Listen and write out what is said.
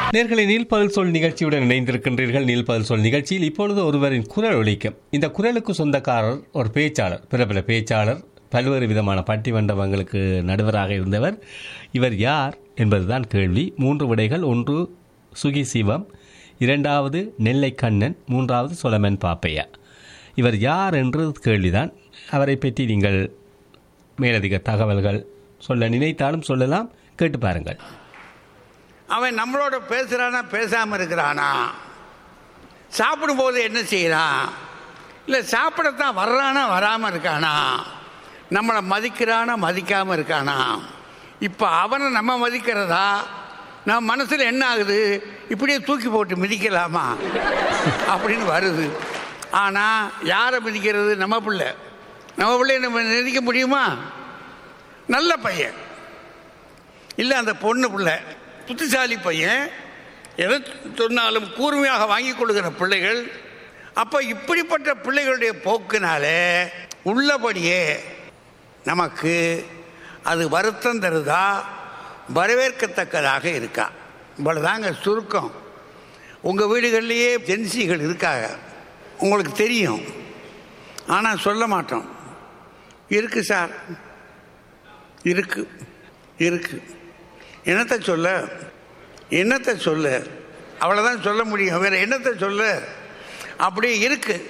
நேர்களை நீல்பல் சொல் நிகழ்ச்சியுடன் இணைந்திருக்கின்றீர்கள் நீல்பல் சொல் நிகழ்ச்சியில் இப்பொழுது ஒருவரின் குரல் ஒலிக்கும் இந்த குரலுக்கு சொந்தக்காரர் ஒரு பேச்சாளர் பிரபல பேச்சாளர் பல்வேறு விதமான பட்டிமண்டபங்களுக்கு நடுவராக இருந்தவர் இவர் யார் என்பதுதான் கேள்வி மூன்று விடைகள் ஒன்று சுகி சிவம் இரண்டாவது நெல்லை கண்ணன் மூன்றாவது சொலமன் பாப்பையா இவர் யார் என்று கேள்விதான் அவரை பற்றி நீங்கள் மேலதிக தகவல்கள் சொல்ல நினைத்தாலும் சொல்லலாம் கேட்டு பாருங்கள் அவன் நம்மளோட பேசுகிறானா பேசாமல் இருக்கிறானா சாப்பிடும்போது என்ன செய்கிறான் இல்லை சாப்பிடத்தான் வர்றானா வராமல் இருக்கானா நம்மளை மதிக்கிறானா மதிக்காமல் இருக்கானா இப்போ அவனை நம்ம மதிக்கிறதா நம்ம மனசில் என்ன ஆகுது இப்படியே தூக்கி போட்டு மிதிக்கலாமா அப்படின்னு வருது ஆனால் யாரை மிதிக்கிறது நம்ம பிள்ளை நம்ம பிள்ளைய நம்ம மிதிக்க முடியுமா நல்ல பையன் இல்லை அந்த பொண்ணு பிள்ளை புத்திசாலி பையன் எதை சொன்னாலும் கூர்மையாக வாங்கி கொள்கிற பிள்ளைகள் அப்போ இப்படிப்பட்ட பிள்ளைகளுடைய போக்குனாலே உள்ளபடியே நமக்கு அது வருத்தம் தருதா வரவேற்கத்தக்கதாக இருக்கா இவ்வளோதாங்க சுருக்கம் உங்கள் வீடுகள்லேயே ஜென்சிகள் இருக்காங்க உங்களுக்கு தெரியும் ஆனால் சொல்ல மாட்டோம் இருக்கு சார் இருக்கு இருக்கு என்னத்தை சொல்ல என்னத்தை சொல்ல அவ்வளோதான் சொல்ல முடியும் வேற என்னத்தை சொல்ல அப்படியே இருக்கு